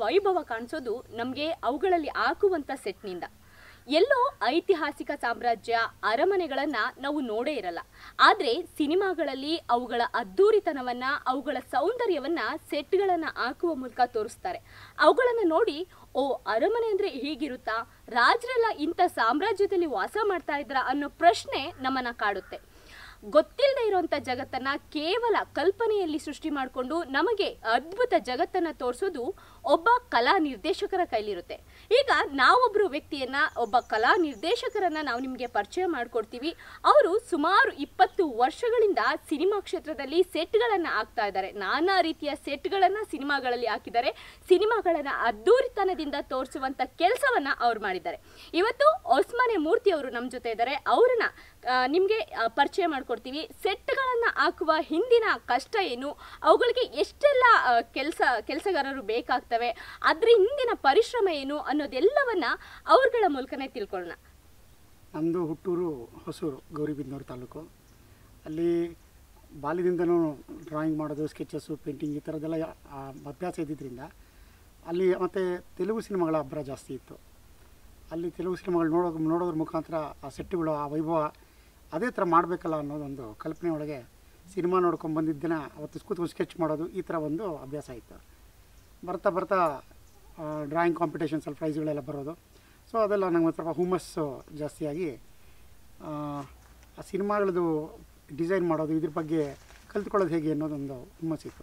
ವೈಭವ ಕಾಣಿಸೋದು ನಮಗೆ ಅವುಗಳಲ್ಲಿ ಹಾಕುವಂಥ ಸೆಟ್ನಿಂದ ಎಲ್ಲೋ ಐತಿಹಾಸಿಕ ಸಾಮ್ರಾಜ್ಯ ಅರಮನೆಗಳನ್ನ ನಾವು ನೋಡೇ ಇರಲ್ಲ ಆದರೆ ಸಿನಿಮಾಗಳಲ್ಲಿ ಅವುಗಳ ಅದ್ಧೂರಿತನವನ್ನ ಅವುಗಳ ಸೌಂದರ್ಯವನ್ನ ಸೆಟ್ಗಳನ್ನ ಹಾಕುವ ಮೂಲಕ ತೋರಿಸ್ತಾರೆ ಅವುಗಳನ್ನ ನೋಡಿ ಓ ಅರಮನೆ ಅಂದ್ರೆ ಹೀಗಿರುತ್ತಾ ರಾಜರೆಲ್ಲ ಇಂಥ ಸಾಮ್ರಾಜ್ಯದಲ್ಲಿ ವಾಸ ಮಾಡ್ತಾ ಇದ್ರ ಅನ್ನೋ ಪ್ರಶ್ನೆ ನಮ್ಮನ್ನ ಕಾಡುತ್ತೆ ಗೊತ್ತಿಲ್ಲದೆ ಇರುವಂಥ ಜಗತ್ತನ್ನ ಕೇವಲ ಕಲ್ಪನೆಯಲ್ಲಿ ಸೃಷ್ಟಿ ಮಾಡಿಕೊಂಡು ನಮಗೆ ಅದ್ಭುತ ಜಗತ್ತನ್ನ ತೋರಿಸೋದು ಒಬ್ಬ ಕಲಾ ನಿರ್ದೇಶಕರ ಕೈಲಿರುತ್ತೆ ಈಗ ನಾವೊಬ್ಬರು ವ್ಯಕ್ತಿಯನ್ನ ಒಬ್ಬ ಕಲಾ ನಿರ್ದೇಶಕರನ್ನ ನಾವು ನಿಮಗೆ ಪರಿಚಯ ಮಾಡಿಕೊಡ್ತೀವಿ ಅವರು ಸುಮಾರು ಇಪ್ಪತ್ತು ವರ್ಷಗಳಿಂದ ಸಿನಿಮಾ ಕ್ಷೇತ್ರದಲ್ಲಿ ಸೆಟ್ಗಳನ್ನು ಹಾಕ್ತಾ ಇದ್ದಾರೆ ನಾನಾ ರೀತಿಯ ಸೆಟ್ಗಳನ್ನು ಸಿನಿಮಾಗಳಲ್ಲಿ ಹಾಕಿದ್ದಾರೆ ಸಿನಿಮಾಗಳನ್ನು ಅದ್ದೂರಿತನದಿಂದ ತೋರಿಸುವಂಥ ಕೆಲಸವನ್ನ ಅವ್ರು ಮಾಡಿದ್ದಾರೆ ಇವತ್ತು ಒಸ್ಮಾನೆ ಮೂರ್ತಿ ಅವರು ನಮ್ಮ ಜೊತೆ ಇದ್ದಾರೆ ಅವರನ್ನ ನಿಮಗೆ ಪರಿಚಯ ಮಾಡ್ಕೊಡ್ತೀವಿ ಸೆಟ್ಗಳನ್ನು ಹಾಕುವ ಹಿಂದಿನ ಕಷ್ಟ ಏನು ಅವುಗಳಿಗೆ ಎಷ್ಟೆಲ್ಲ ಕೆಲಸ ಕೆಲಸಗಾರರು ಬೇಕಾಗ್ತವೆ ಅದ್ರ ಹಿಂದಿನ ಪರಿಶ್ರಮ ಏನು ಅನ್ನೋದೆಲ್ಲವನ್ನ ಅವ್ರಗಳ ಮೂಲಕನೇ ತಿಳ್ಕೊಳ್ಳೋಣ ನಮ್ಮದು ಹುಟ್ಟೂರು ಹೊಸೂರು ಗೌರಿಬಿದನೂರು ತಾಲೂಕು ಅಲ್ಲಿ ಬಾಲ್ಯದಿಂದನೂ ಡ್ರಾಯಿಂಗ್ ಮಾಡೋದು ಸ್ಕೆಚಸ್ಸು ಪೇಂಟಿಂಗ್ ಈ ಥರದ್ದೆಲ್ಲ ಆ, ಅಭ್ಯಾಸ ಇದ್ದಿದ್ದರಿಂದ ಅಲ್ಲಿ ಮತ್ತು ತೆಲುಗು ಸಿನಿಮಾಗಳ ಅಬ್ಬರ ಜಾಸ್ತಿ ಇತ್ತು ಅಲ್ಲಿ ತೆಲುಗು ಸಿನಿಮಾಗಳು ನೋಡೋ ನೋಡೋದ್ರ ಮುಖಾಂತರ ಆ ಸೆಟ್ಟುಗಳು ಆ ವೈಭವ ಅದೇ ಥರ ಮಾಡಬೇಕಲ್ಲ ಅನ್ನೋದೊಂದು ಕಲ್ಪನೆ ಒಳಗೆ ಸಿನಿಮಾ ನೋಡ್ಕೊಂಡು ಬಂದಿದ್ದನ್ನ ಅವತ್ತು ಕೂತ್ಕೊಂಡು ಸ್ಕೆಚ್ ಮಾಡೋದು ಈ ಥರ ಒಂದು ಅಭ್ಯಾಸ ಇತ್ತು ಬರ್ತಾ ಬರ್ತಾ ಡ್ರಾಯಿಂಗ್ ಕಾಂಪಿಟೇಷನ್ಸಲ್ಲಿ ಪ್ರೈಸ್ಗಳೆಲ್ಲ ಬರೋದು ಸೊ ಅದೆಲ್ಲ ನಂಗೆ ಒಂದು ಸ್ವಲ್ಪ ಹುಮ್ಮಸ್ಸು ಜಾಸ್ತಿಯಾಗಿ ಆ, ಆ ಸಿನಿಮಾಗಳದ್ದು ಡಿಸೈನ್ ಮಾಡೋದು ಇದ್ರ ಬಗ್ಗೆ ಕಲ್ತ್ಕೊಳ್ಳೋದು ಹೇಗೆ ಅನ್ನೋದೊಂದು ಹುಮ್ಮಸ್ಸಿತ್ತು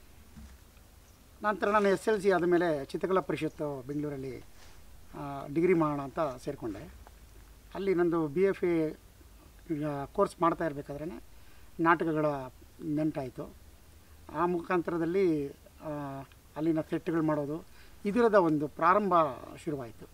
ನಂತರ ನಾನು ಎಸ್ ಎಲ್ ಸಿ ಆದಮೇಲೆ ಚಿತ್ರಕಲಾ ಪರಿಷತ್ತು ಬೆಂಗಳೂರಲ್ಲಿ ಡಿಗ್ರಿ ಮಾಡೋಣ ಅಂತ ಸೇರಿಕೊಂಡೆ ಅಲ್ಲಿ ನಂದು ಬಿ ಎಫ್ ಎ ಕೋರ್ಸ್ ಮಾಡ್ತಾ ಇರಬೇಕಾದ್ರೆ ನಾಟಕಗಳ ನೆಂಟಾಯಿತು ಆ ಮುಖಾಂತರದಲ್ಲಿ ಆ, ಅಲ್ಲಿನ ಸೆಟ್ಗಳು ಮಾಡೋದು ಇದರದ ಒಂದು ಪ್ರಾರಂಭ ಶುರುವಾಯಿತು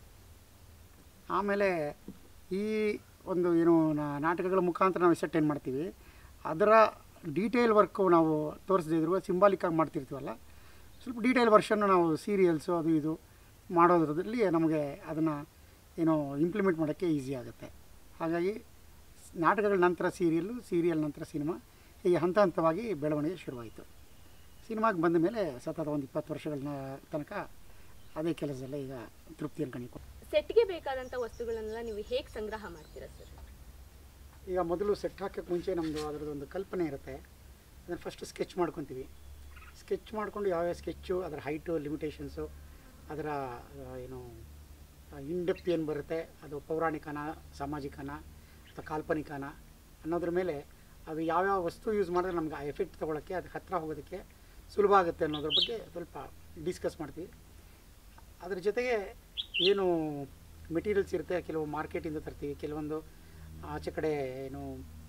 ಆಮೇಲೆ ಈ ಒಂದು ಏನು ನಾ- ನಾಟಕಗಳ ಮುಖಾಂತರ ನಾವು ಸೆಟ್ ಏನು ಮಾಡ್ತೀವಿ ಅದರ ಡೀಟೇಲ್ ವರ್ಕು ನಾವು ತೋರಿಸದೇ ಇದ್ರು ಸಿಂಬಾಲಿಕ್ಕಾಗಿ ಮಾಡ್ತಿರ್ತೀವಲ್ಲ ಸ್ವಲ್ಪ ಡೀಟೇಲ್ ವರ್ಷನ್ನು ನಾವು ಸೀರಿಯಲ್ಸು ಅದು ಇದು ಮಾಡೋದ್ರಲ್ಲಿ ನಮಗೆ ಅದನ್ನು ಏನೋ ಇಂಪ್ಲಿಮೆಂಟ್ ಮಾಡೋಕ್ಕೆ ಈಸಿ ಆಗುತ್ತೆ ಹಾಗಾಗಿ ಸ್- ನಾಟಕಗಳ ನಂತರ ಸೀರಿಯಲ್ಲು ಸೀರಿಯಲ್ ನಂತರ ಸಿನಿಮಾ ಹೀಗೆ ಹಂತ ಹಂತವಾಗಿ ಬೆಳವಣಿಗೆ ಶುರುವಾಯಿತು ಸಿನಿಮಾಗೆ ಬಂದ ಮೇಲೆ ಸತತ ಒಂದು ಇಪ್ಪತ್ತು ವರ್ಷಗಳ ತನಕ ಅದೇ ಕೆಲಸದಲ್ಲೇ ಈಗ ತೃಪ್ತಿಯನ್ನು ಕಣಿಕೊಂಡು ಸೆಟ್ಗೆ ಬೇಕಾದಂಥ ವಸ್ತುಗಳನ್ನೆಲ್ಲ ನೀವು ಹೇಗೆ ಸಂಗ್ರಹ ಮಾಡ್ತೀರಾ ಸರ್ ಈಗ ಮೊದಲು ಸೆಟ್ ಹಾಕೋಕ್ಕೆ ಮುಂಚೆ ನಮ್ಮದು ಅದರದ್ದು ಒಂದು ಕಲ್ಪನೆ ಇರುತ್ತೆ ಅದನ್ನು ಫಸ್ಟ್ ಸ್ಕೆಚ್ ಮಾಡ್ಕೊತೀವಿ ಸ್ಕೆಚ್ ಮಾಡಿಕೊಂಡು ಯಾವ್ಯಾವ ಸ್ಕೆಚ್ಚು ಅದರ ಹೈಟು ಲಿಮಿಟೇಷನ್ಸು ಅದರ ಆ, ಏನು ಇನ್ಡೆಪ್ತ್ ಏನು ಬರುತ್ತೆ ಅದು ಪೌರಾಣಿಕನ ಸಾಮಾಜಿಕನ ಅಥವಾ ಕಾಲ್ಪನಿಕನ ಅನ್ನೋದ್ರ ಮೇಲೆ ಅದು ಯಾವ್ಯಾವ ವಸ್ತು ಯೂಸ್ ಮಾಡಿದ್ರೆ ನಮ್ಗೆ ಆ ಎಫೆಕ್ಟ್ ತೊಗೊಳಕ್ಕೆ ಅದಕ್ಕೆ ಹತ್ತಿರ ಹೋಗೋದಕ್ಕೆ ಸುಲಭ ಆಗುತ್ತೆ ಅನ್ನೋದ್ರ ಬಗ್ಗೆ ಸ್ವಲ್ಪ ಡಿಸ್ಕಸ್ ಮಾಡ್ತೀವಿ ಅದ್ರ ಜೊತೆಗೆ ಏನು ಮೆಟೀರಿಯಲ್ಸ್ ಇರುತ್ತೆ ಕೆಲವು ಮಾರ್ಕೆಟಿಂದ ತರ್ತೀವಿ ಕೆಲವೊಂದು ಆಚೆ ಕಡೆ ಏನು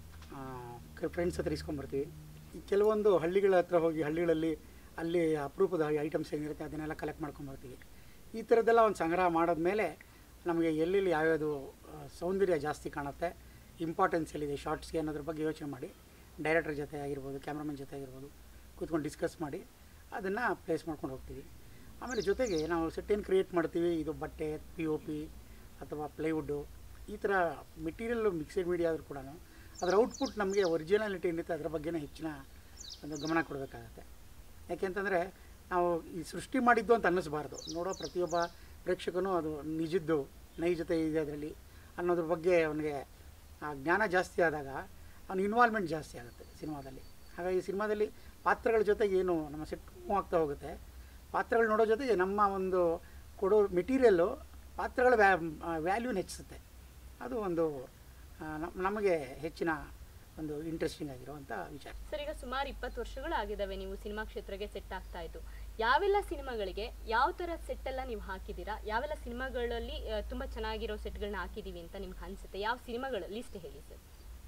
ಫ್ರೆಂಡ್ಸ್ ಹತ್ರ ಇಸ್ಕೊಂಬರ್ತೀವಿ ಈ ಕೆಲವೊಂದು ಹಳ್ಳಿಗಳ ಹತ್ರ ಹೋಗಿ ಹಳ್ಳಿಗಳಲ್ಲಿ ಅಲ್ಲಿ ಅಪರೂಪದ ಐಟಮ್ಸ್ ಏನಿರುತ್ತೆ ಅದನ್ನೆಲ್ಲ ಕಲೆಕ್ಟ್ ಮಾಡ್ಕೊಂಬರ್ತೀವಿ ಈ ಥರದ್ದೆಲ್ಲ ಒಂದು ಸಂಗ್ರಹ ಮಾಡಿದ್ಮೇಲೆ ನಮಗೆ ಎಲ್ಲೆಲ್ಲಿ ಯಾವ್ಯಾವುದು ಆ, ಸೌಂದರ್ಯ ಜಾಸ್ತಿ ಕಾಣುತ್ತೆ ಇಂಪಾರ್ಟೆನ್ಸ್ ಎಲ್ಲಿದೆ ಶಾರ್ಟ್ಸ್ಗೆ ಅನ್ನೋದ್ರ ಬಗ್ಗೆ ಯೋಚನೆ ಮಾಡಿ ಡೈರೆಕ್ಟರ್ ಜೊತೆ ಆಗಿರ್ಬೋದು ಕ್ಯಾಮ್ರಾಮನ್ ಜೊತೆ ಆಗಿರ್ಬೋದು ಕೂತ್ಕೊಂಡು ಡಿಸ್ಕಸ್ ಮಾಡಿ ಅದನ್ನು ಪ್ಲೇಸ್ ಮಾಡ್ಕೊಂಡು ಹೋಗ್ತೀವಿ ಆಮೇಲೆ ಜೊತೆಗೆ ನಾವು ಸೆಟ್ ಏನು ಕ್ರಿಯೇಟ್ ಮಾಡ್ತೀವಿ ಇದು ಬಟ್ಟೆ ಪಿ ಒ ಪಿ ಅಥವಾ ಪ್ಲೈವುಡ್ಡು ಈ ಥರ ಮೆಟೀರಿಯಲ್ ಮಿಕ್ಸೆಡ್ ಮೀಡಿಯಾ ಆದರೂ ಕೂಡ ಅದರ ಔಟ್ಪುಟ್ ನಮಗೆ ಒರಿಜಿನಾಲಿಟಿ ಏನಿರುತ್ತೆ ಅದರ ಬಗ್ಗೆನೇ ಹೆಚ್ಚಿನ ಒಂದು ಗಮನ ಕೊಡಬೇಕಾಗತ್ತೆ ಯಾಕೆಂತಂದರೆ ನಾವು ಈ ಸೃಷ್ಟಿ ಮಾಡಿದ್ದು ಅಂತ ಅನ್ನಿಸ್ಬಾರ್ದು ನೋಡೋ ಪ್ರತಿಯೊಬ್ಬ ಪ್ರೇಕ್ಷಕನು ಅದು ನಿಜದ್ದು ನೈಜತೆ ಇದೆ ಅದರಲ್ಲಿ ಅನ್ನೋದ್ರ ಬಗ್ಗೆ ಅವನಿಗೆ ಆ ಜ್ಞಾನ ಜಾಸ್ತಿ ಆದಾಗ ಅವನ ಇನ್ವಾಲ್ವ್ಮೆಂಟ್ ಜಾಸ್ತಿ ಆಗುತ್ತೆ ಸಿನಿಮಾದಲ್ಲಿ ಹಾಗಾಗಿ ಸಿನಿಮಾದಲ್ಲಿ ಪಾತ್ರಗಳ ಜೊತೆಗೆ ಏನು ನಮ್ಮ ಸೆಟ್ ಮೂವ್ ಆಗ್ತಾ ಹೋಗುತ್ತೆ ಪಾತ್ರಗಳು ನೋಡೋ ಜೊತೆಗೆ ನಮ್ಮ ಒಂದು ಕೊಡೋ ಮೆಟೀರಿಯಲ್ಲು ಪಾತ್ರಗಳ ವ್ಯಾ ವ್ಯಾಲ್ಯೂನ ಹೆಚ್ಚಿಸುತ್ತೆ ಅದು ಒಂದು ಆ, ನಮ್- ನಮಗೆ ಹೆಚ್ಚಿನ ಒಂದು ಇಂಟ್ರೆಸ್ಟಿಂಗ್ ಆಗಿರುವಂಥ ವಿಚಾರ ಸರ್ ಈಗ ಸುಮಾರು ಇಪ್ಪತ್ತು ವರ್ಷಗಳು ಆಗಿದಾವೆ ನೀವು ಸಿನಿಮಾ ಕ್ಷೇತ್ರಕ್ಕೆ ಸೆಟ್ ಆಗ್ತಾ ಇದ್ದು ಯಾವೆಲ್ಲ ಸಿನಿಮಾಗಳಿಗೆ ಯಾವ ಥರ ಸೆಟ್ ಎಲ್ಲ ನೀವು ಹಾಕಿದ್ದೀರಾ ಯಾವೆಲ್ಲ ಸಿನಿಮಾಗಳಲ್ಲಿ ಆ, ತುಂಬಾ ಚೆನ್ನಾಗಿರೋ ಸೆಟ್ಗಳನ್ನ ಹಾಕಿದೀವಿ ಅಂತ ನಿಮ್ಗೆ ಅನ್ಸುತ್ತೆ ಯಾವ ಸಿನಿಮಾಗಳ ಲಿಸ್ಟ್ ಹೇಳಿ ಸರ್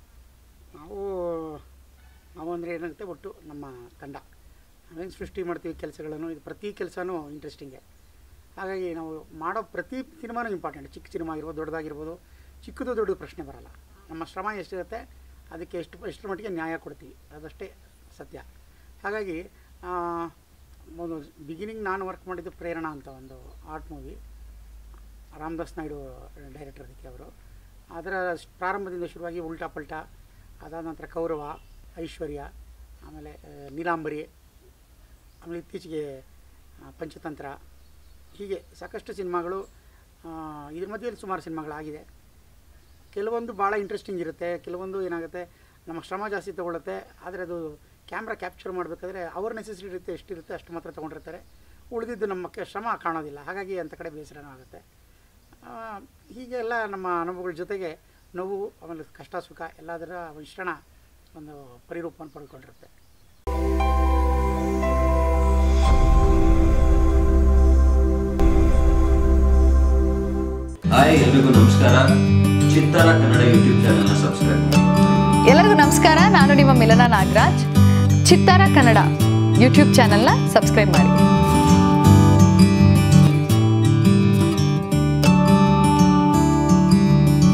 ನಾವು ನಾವು ಅಂದರೆ ಏನಾಗುತ್ತೆ ಒಟ್ಟು ನಮ್ಮ ತಂಡ ನಾವೇನು ಸೃಷ್ಟಿ ಮಾಡ್ತೀವಿ ಕೆಲಸಗಳನ್ನು ಇದು ಪ್ರತಿ ಕೆಲಸನೂ ಇಂಟ್ರೆಸ್ಟಿಂಗೆ ಹಾಗಾಗಿ ನಾವು ಮಾಡೋ ಪ್ರತಿ ಸಿನಿಮಾನೂ ಇಂಪಾರ್ಟೆಂಟ್ ಚಿಕ್ಕ ಸಿನಿಮಾ ಆಗಿರ್ಬೋದು ದೊಡ್ಡದಾಗಿರ್ಬೋದು ಚಿಕ್ಕದು ದೊಡ್ಡದು ಪ್ರಶ್ನೆ ಬರಲ್ಲ ನಮ್ಮ ಶ್ರಮ ಎಷ್ಟಿರುತ್ತೆ ಅದಕ್ಕೆ ಎಷ್ಟು ಎಷ್ಟರ ಮಟ್ಟಿಗೆ ನ್ಯಾಯ ಕೊಡ್ತೀವಿ ಅದಷ್ಟೇ ಸತ್ಯ ಹಾಗಾಗಿ ಆ, ಒಂದು ಬಿಗಿನಿಂಗ್ ನಾನು ವರ್ಕ್ ಮಾಡಿದ್ದು ಪ್ರೇರಣಾ ಅಂತ ಒಂದು art movie Ramadas Naidu director ಅದಕ್ಕೆ ಅವರು ಅದರ ಸ್- ಪ್ರಾರಂಭದಿಂದ ಶುರುವಾಗಿ ಉಲ್ಟಾ ಪಲ್ಟಾ ಅದಾದ ನಂತರ ಕೌರವ ಐಶ್ವರ್ಯ ಆಮೇಲೆ ಆ, ನೀಲಾಂಬರಿ ಆಮೇಲೆ ಇತ್ತೀಚೆಗೆ ಆ, ಪಂಚತಂತ್ರ ಹೀಗೆ ಸಾಕಷ್ಟು ಸಿನಿಮಾಗಳು ಆ, ಇದ್ರ ಮಧ್ಯದಲ್ಲಿ ಸುಮಾರು ಸಿನಿಮಾಗಳಾಗಿದೆ ಕೆಲವೊಂದು ಭಾಳ ಇಂಟ್ರೆಸ್ಟಿಂಗ್ ಇರುತ್ತೆ ಕೆಲವೊಂದು ಏನಾಗುತ್ತೆ ನಮ್ಮ ಶ್ರಮ ಜಾಸ್ತಿ ತೊಗೊಳುತ್ತೆ ಆದರೆ ಅದು ಕ್ಯಾಮ್ರಾ ಕ್ಯಾಪ್ಚರ್ ಮಾಡಬೇಕಾದ್ರೆ ಅವ್ರ ನೆಸೆಸಿಟಿ ಇರುತ್ತೆ ಎಷ್ಟಿರುತ್ತೆ ಅಷ್ಟು ಮಾತ್ರ ತೊಗೊಂಡಿರ್ತಾರೆ ಉಳಿದಿದ್ದು ನಮ್ಮ ಕ- ಶ್ರಮ ಕಾಣೋದಿಲ್ಲ ಹಾಗಾಗಿ ಅಂಥ ಕಡೆ ಬೇಸರನೂ ಆಗುತ್ತೆ ಆ, ಹೀಗೆ ಎಲ್ಲ ನಮ್ಮ ಅನುಭವಗಳ ಜೊತೆಗೆ ನೋವು ಆಮೇಲೆ ಕಷ್ಟ ಸುಖ ಎಲ್ಲದರ ಮಿಶ್ರಣ ಒಂದು ಪರಿರೂಪವನ್ನು ಪಡ್ಕೊಂಡಿರುತ್ತೆ ಹಾಯ್ ಎಲ್ರಿಗೂ ನಮಸ್ಕಾರ ಚಿತ್ತಾರ ಕನ್ನಡ ಯೂಟ್ಯೂಬ್ ಚಾನಲ್ನ ಸಬ್ಸ್ಕ್ರೈಬ್ ಮಾಡಿ ಎಲ್ಲರಿಗೂ ನಮಸ್ಕಾರ ನಾನು ನಿಮ್ಮ ಮಿಲನ ನಾಗರಾಜ್ ಚಿತ್ತಾರ ಕನ್ನಡ ಯೂಟ್ಯೂಬ್ ಚಾನಲ್ನ ಸಬ್ಸ್ಕ್ರೈಬ್ ಮಾಡಿ